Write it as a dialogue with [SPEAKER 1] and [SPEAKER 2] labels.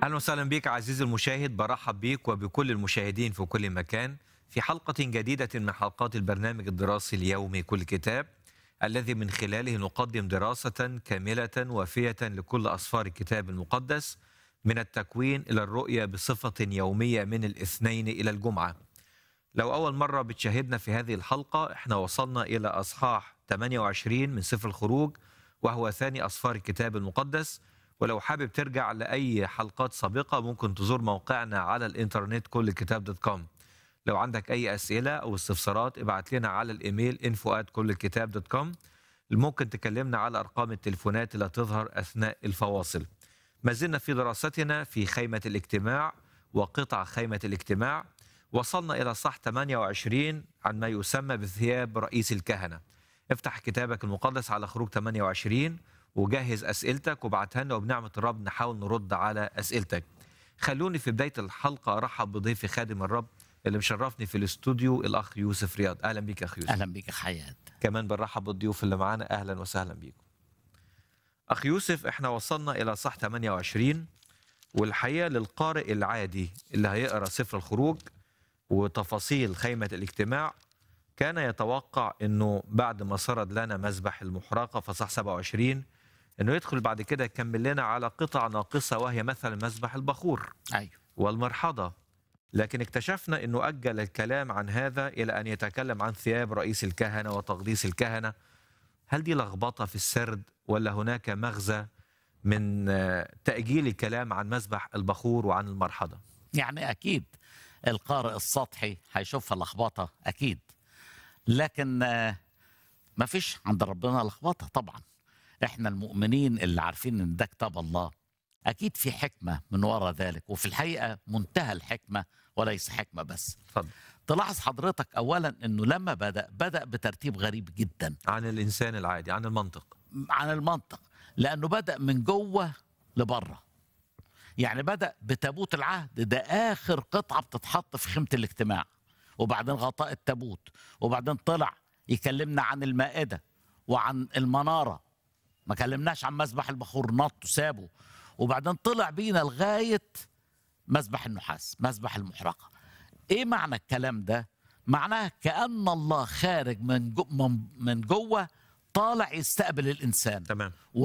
[SPEAKER 1] اهلا وسهلا بك عزيزي المشاهد برحب بك وبكل المشاهدين في كل مكان في حلقه جديده من حلقات البرنامج الدراسي اليومي كل كتاب الذي من خلاله نقدم دراسه كامله وافيه لكل اسفار الكتاب المقدس من التكوين الى الرؤيه بصفه يوميه من الاثنين الى الجمعه. لو اول مره بتشاهدنا في هذه الحلقه احنا وصلنا الى اصحاح 28 من سفر الخروج وهو ثاني اسفار الكتاب المقدس ولو حابب ترجع لأي حلقات سابقة ممكن تزور موقعنا على الإنترنت كل كتاب دوت كوم لو عندك أي أسئلة أو استفسارات ابعت لنا على الإيميل info كل الكتاب دوت كوم ممكن تكلمنا على أرقام التليفونات اللي تظهر أثناء الفواصل ما زلنا في دراستنا في خيمة الاجتماع وقطع خيمة الاجتماع وصلنا إلى صح 28 عن ما يسمى بثياب رئيس الكهنة افتح كتابك المقدس على خروج 28 وجهز اسئلتك وابعتها لنا وبنعمه الرب نحاول نرد على اسئلتك. خلوني في بدايه الحلقه ارحب بضيفي خادم الرب اللي مشرفني في الاستوديو الاخ يوسف رياض، اهلا بيك يا اخ يوسف.
[SPEAKER 2] اهلا بك يا حياه
[SPEAKER 1] كمان بنرحب بالضيوف اللي معانا اهلا وسهلا بيكم. اخ يوسف احنا وصلنا الى صح 28 والحقيقه للقارئ العادي اللي هيقرا سفر الخروج وتفاصيل خيمه الاجتماع كان يتوقع انه بعد ما سرد لنا مذبح المحرقه في صح 27 انه يدخل بعد كده يكمل لنا على قطع ناقصه وهي مثلا مذبح البخور
[SPEAKER 2] ايوه
[SPEAKER 1] والمرحضه لكن اكتشفنا انه اجل الكلام عن هذا الى ان يتكلم عن ثياب رئيس الكهنه وتقديس الكهنه هل دي لخبطه في السرد ولا هناك مغزى من تاجيل الكلام عن مذبح البخور وعن المرحضه
[SPEAKER 2] يعني اكيد القارئ السطحي هيشوفها لخبطه اكيد لكن ما فيش عند ربنا لخبطه طبعا احنا المؤمنين اللي عارفين ان ده كتاب الله اكيد في حكمه من وراء ذلك وفي الحقيقه منتهى الحكمه وليس حكمه بس
[SPEAKER 1] اتفضل
[SPEAKER 2] تلاحظ حضرتك اولا انه لما بدا بدا بترتيب غريب جدا
[SPEAKER 1] عن الانسان العادي عن المنطق
[SPEAKER 2] عن المنطق لانه بدا من جوه لبره يعني بدا بتابوت العهد ده اخر قطعه بتتحط في خيمه الاجتماع وبعدين غطاء التابوت وبعدين طلع يكلمنا عن المائده وعن المناره ما كلمناش عن مسبح البخور نط وسابه وبعدين طلع بينا لغايه مسبح النحاس مسبح المحرقه ايه معنى الكلام ده معناه كان الله خارج من جو من جوه طالع يستقبل الانسان
[SPEAKER 1] تمام